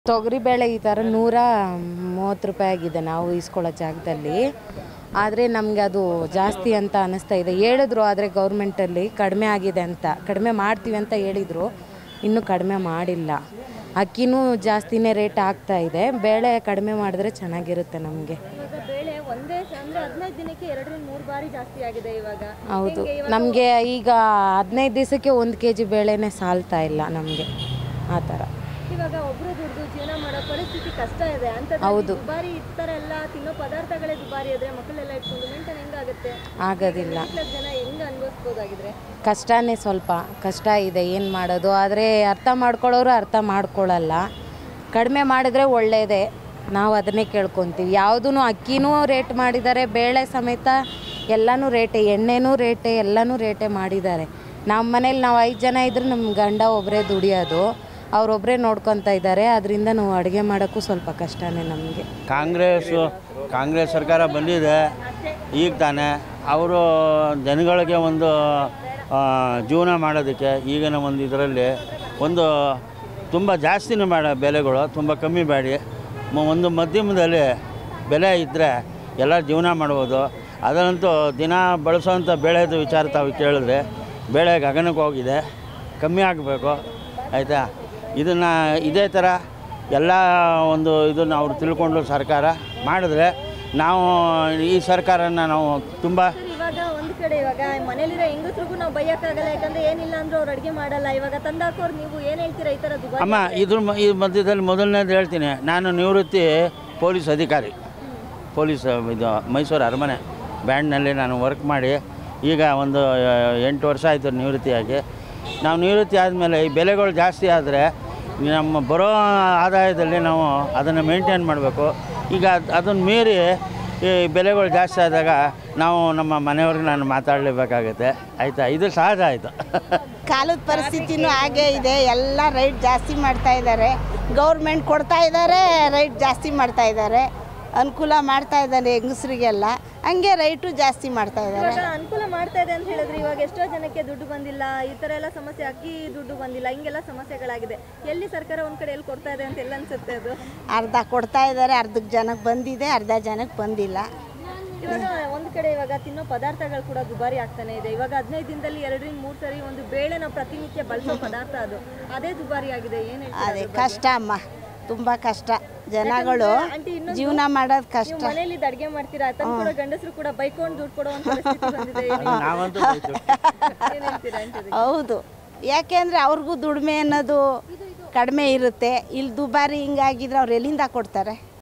ತೊಗರಿಬೇಳೆ ಈ ಥರ ನೂರ ಮೂವತ್ತು ರೂಪಾಯಿ ಆಗಿದೆ ನಾವು ಇಸ್ಕೊಳ್ಳೋ ಜಾಗದಲ್ಲಿ ಆದರೆ ನಮಗೆ ಅದು ಜಾಸ್ತಿ ಅಂತ ಅನ್ನಿಸ್ತಾ ಇದೆ ಹೇಳಿದ್ರು ಆದರೆ ಗೌರ್ಮೆಂಟಲ್ಲಿ ಕಡಿಮೆ ಆಗಿದೆ ಅಂತ ಕಡಿಮೆ ಮಾಡ್ತೀವಿ ಅಂತ ಹೇಳಿದರು ಇನ್ನೂ ಕಡಿಮೆ ಮಾಡಿಲ್ಲ ಅಕ್ಕಿನೂ ಜಾಸ್ತಿನೇ ರೇಟ್ ಆಗ್ತಾ ಇದೆ ಬೇಳೆ ಕಡಿಮೆ ಮಾಡಿದ್ರೆ ಚೆನ್ನಾಗಿರುತ್ತೆ ನಮಗೆ ಇವಾಗ ಬೇಳೆ ಒಂದೇ ಸ- ಅಂದ್ರೆ ಹದಿನೈದು ದಿನಕ್ಕೆ ಎರಡರಿಂದ ಮೂರು ಬಾರಿ ಜಾಸ್ತಿ ಆಗಿದೆ ಇವಾಗ ಹೌದು ನಮಗೆ ಈಗ ಹದಿನೈದು ದಿವಸಕ್ಕೆ ಒಂದು ಕೆ ಜಿ ಬೇಳೆನೇ ಸಾಲ್ತಾ ಇಲ್ಲ ನಮಗೆ ಆ ಥರ ಇವಾಗ ಒಬ್ರು ದುಡ್ದು ಜೀವನ ಮಾಡೋ ಪರಿಸ್ಥಿತಿ ಕಷ್ಟ ಇದೆ ಅಂತ ಹೌದು. ದುಬಾರಿ ಈ ಥರ ಎಲ್ಲ ತಿನ್ನೋ ಪದಾರ್ಥಗಳೇ ದುಬಾರಿ ಇದ್ರೆ ಮಕ್ಕಳೆಲ್ಲ ಇಟ್ಕೊಂಡು ಮೇಂಟೈನ್ ಹೆಂಗಾಗುತ್ತೆ ಆಗೋದಿಲ್ಲ ಕ್ಲಾಸ್ ಜನ ಹೆಂಗ್ ಅನ್ಭವಿಸ್ಬೋದಾಗಿದ್ರೆ ಕಷ್ಟನೇ ಸ್ವಲ್ಪ ಕಷ್ಟ ಇದೆ ಏನು ಮಾಡೋದು ಆದರೆ ಅರ್ಥ ಮಾಡ್ಕೊಳ್ಳೋರು ಅರ್ಥ ಮಾಡ್ಕೊಳ್ಳಲ್ಲ ಕಡಿಮೆ ಮಾಡಿದ್ರೆ ಒಳ್ಳೆಯದೇ ನಾವು ಅದನ್ನೇ ಕೇಳ್ಕೊತೀವಿ ಯಾವುದೂ ಅಕ್ಕಿನೂ ರೇಟ್ ಮಾಡಿದ್ದಾರೆ ಬೇಳೆ ಸಮೇತ ಎಲ್ಲನೂ ರೇಟೆ ಎಣ್ಣೆನೂ ರೇಟೆ ಎಲ್ಲನೂ ರೇಟೆ ಮಾಡಿದ್ದಾರೆ ನಮ್ಮ ಮನೇಲಿ ನಾವು ಐದು ಜನ ಇದ್ರೆ ನಮ್ಮ ಗಂಡ ಒಬ್ಬರೇ ದುಡಿಯೋದು ಅವರೊಬ್ಬರೇ ನೋಡ್ಕೊತಾ ಇದ್ದಾರೆ ಅದರಿಂದ ನಾವು ಅಡುಗೆ ಮಾಡೋಕ್ಕೂ ಸ್ವಲ್ಪ ಕಷ್ಟನೇ ನಮಗೆ ಕಾಂಗ್ರೆಸ್ಸು ಕಾಂಗ್ರೆಸ್ ಸರ್ಕಾರ ಬಂದಿದೆ ಈಗ ತಾನೇ ಅವರು ಜನಗಳಿಗೆ ಒಂದು ಆ, ಜೀವನ ಮಾಡೋದಕ್ಕೆ ಈಗಿನ ಒಂದು ಇದರಲ್ಲಿ ಒಂದು ತುಂಬ ಜಾಸ್ತಿನೇ ಮಾಡ ಬೆಲೆಗಳು ತುಂಬ ಕಮ್ಮಿ ಮಾಡಿ ಮ- ಒಂದು ಮಧ್ಯಮದಲ್ಲಿ ಬೆಲೆ ಇದ್ದರೆ ಎಲ್ಲ ಜೀವನ ಮಾಡ್ಬೋದು ಅದರಂತೂ ದಿನ ಬಳಸೋವಂಥ ಬೆಳೆದು ವಿಚಾರ ತಾವು ಕೇಳಿದ್ರೆ ಬೆಳೆ ಗಗನಕ್ಕೆ ಹೋಗಿದೆ ಕಮ್ಮಿ ಆಗಬೇಕು ಆಯಿತಾ ಇದನ್ನು ಇದೇ ಥರ ಎಲ್ಲ ಒಂದು ಇದನ್ನು ಅವ್ರು ತಿಳ್ಕೊಂಡು ಸರ್ಕಾರ ಮಾಡಿದ್ರೆ ನಾವು ಈ ಸರ್ಕಾರನ ನಾವು ತುಂಬ ಸರ್ ಇವಾಗ ಒಂದ್ ಕಡೆ ಇವಾಗ ಮನೇಲಿರೋ ಹೆಂಗಸ್ರಿಗೂ ನಾವು ಬೈಯಕ್ಕಾಗಲ್ಲ ಯಾಕಂದ್ರೆ ಏನಿಲ್ಲ ಅಂದ್ರೆ ಅವ್ರು ಅಡುಗೆ ಮಾಡಲ್ಲ ಇವಾಗ ತಂದಾಕೋರು ನೀವು ಏನ್ ಹೇಳ್ತೀರಾ ಈ ತರ ದುಬಾರಿ ಅಮ್ಮ ಇದ್ರ ಮ- ಈ ಮಧ್ಯದಲ್ಲಿ ಮೊದಲನೇದು ಹೇಳ್ತೀನಿ ನಾನು ನಿವೃತ್ತಿ ಪೊಲೀಸ್ ಅಧಿಕಾರಿ ಪೊಲೀಸ್ ಇದು ಮೈಸೂರು ಅರಮನೆ ಬ್ಯಾಂಡ್ನಲ್ಲಿ ನಾನು ವರ್ಕ್ ಮಾಡಿ ಈಗ ಒಂದು ಆ, ಎಂಟು ವರ್ಷ ಆಯಿತು ನಿವೃತ್ತಿಯಾಗಿ ನಾವು ನಿವೃತ್ತಿ ಆದಮೇಲೆ ಈ ಬೆಲೆಗಳು ಜಾಸ್ತಿ ಆದರೆ ನಮ್ಮ ಬರೋ ಆದಾಯದಲ್ಲಿ ನಾವು ಅದನ್ನು ಮೇಂಟೈನ್ ಮಾಡಬೇಕು ಈಗ ಅದನ್ನು ಮೀರಿ ಈ ಬೆಲೆಗಳು ಜಾಸ್ತಿ ಆದಾಗ ನಾವು ನಮ್ಮ ಮನೆಯವ್ರಿಗೆ ನಾನು ಮಾತಾಡಲೇಬೇಕಾಗುತ್ತೆ ಆಯಿತಾ ಇದು ಸಹಜ ಆಯಿತು ಕಾಲದ ಪರಿಸ್ಥಿತಿನೂ ಹಾಗೇ ಇದೆ ಎಲ್ಲ ರೈಟ್ ಜಾಸ್ತಿ ಮಾಡ್ತಾ ಇದ್ದಾರೆ ಗೌರ್ಮೆಂಟ್ ಕೊಡ್ತಾ ಇದ್ದಾರೆ ರೈಟ್ ಜಾಸ್ತಿ ಮಾಡ್ತಾ ಇದ್ದಾರೆ ಅನುಕೂಲ ಮಾಡ್ತಾ ಇದ್ದಾರೆ ಹೆಂಗಸ್ರಿಗೆಲ್ಲ ಹಂಗೆ ರೈಟು ಜಾಸ್ತಿ ಮಾಡ್ತಾ ಇದ್ದಾರೆ ಇವಾಗ ಅನುಕೂಲ ಮಾಡ್ತಾ ಇದೆ ಅಂತ ಹೇಳಿದ್ರೆ ಇವಾಗ ಎಷ್ಟೋ ಜನಕ್ಕೆ ದುಡ್ಡು ಬಂದಿಲ್ಲ ಈ ತರ ಎಲ್ಲ ಸಮಸ್ಯೆ ಅಕ್ಕಿ ದುಡ್ಡು ಬಂದಿಲ್ಲ ಹಿಂಗೆಲ್ಲ ಸಮಸ್ಯೆಗಳಾಗಿದೆ ಎಲ್ಲಿ ಸರ್ಕಾರ ಒಂದ್ ಕಡೆ ಎಲ್ಲಿ ಕೊಡ್ತಾ ಇದೆ ಅಂತ ಎಲ್ಲ ಅನ್ಸುತ್ತೆ ಅದು ಅರ್ಧ ಕೊಡ್ತಾ ಇದ್ದಾರೆ ಅರ್ಧಕ್ಕೆ ಜನಕ್ಕೆ ಬಂದಿದೆ ಅರ್ಧ ಜನಕ್ಕೆ ಬಂದಿಲ್ಲ ಇವಾಗ ಒಂದ್ ಕಡೆ ಇವಾಗ ತಿನ್ನೋ ಪದಾರ್ಥಗಳು ಕೂಡ ದುಬಾರಿ ಆಗ್ತಾನೆ ಇದೆ ಇವಾಗ ಹದಿನೈದು ದಿನದಲ್ಲಿ ಎರಡರಿಂದ ಮೂರ್ ಸರಿ ಒಂದು ಬೇಳೆ ನಾವು ಪ್ರತಿನಿತ್ಯ ಬಳಸೋ ಪದಾರ್ಥ ಅದು ಅದೇ ದುಬಾರಿ ಆಗಿದೆ ಏನ್ ಹೇಳ್ತೀರಾ ಅದೇ ಅದ್ರ ಬಗ್ಗೆ? ಕಷ್ಟ ಅಮ್ಮ ತುಂಬ ಕಷ್ಟ ಜನಗಳು ಆಂಟಿ ಇನ್ನೊಂದು ಜೀವನ ಮಾಡೋದು ನೀವು ಕಷ್ಟ ಮನೇಲಿ ಇದ್ ಅಡ್ಗೆ ಮಾಡ್ತೀರಾ ತಂದ್ ಕೊಡೋ ಗಂಡಸರು ಕೂಡ ಬೈಕೊಂಡು ದುಡ್ಡು ಕೊಡೋ ಒಂದು ಪರಿಸ್ಥಿತಿ ಬಂದಿದೆ ಏನ್ ಹೇಳ್ತೀರಾ? ನಾವಂತೂ ಬೈತು. ಏನ್ ಹೇಳ್ತೀರಾ ಆಂಟಿ ಅದಕ್ಕೆ? ಹೌದು ಯಾಕೆಂದರೆ ಅವ್ರಿಗೂ ದುಡಿಮೆ ಅನ್ನೋದು ಕಡಿಮೆ ಇರುತ್ತೆ ಇಲ್ಲಿ ದುಬಾರಿ ಹಿಂಗಾಗಿದ್ರೆ ಅವ್ರು ಎಲ್ಲಿಂದ ಕೊಡ್ತಾರೆ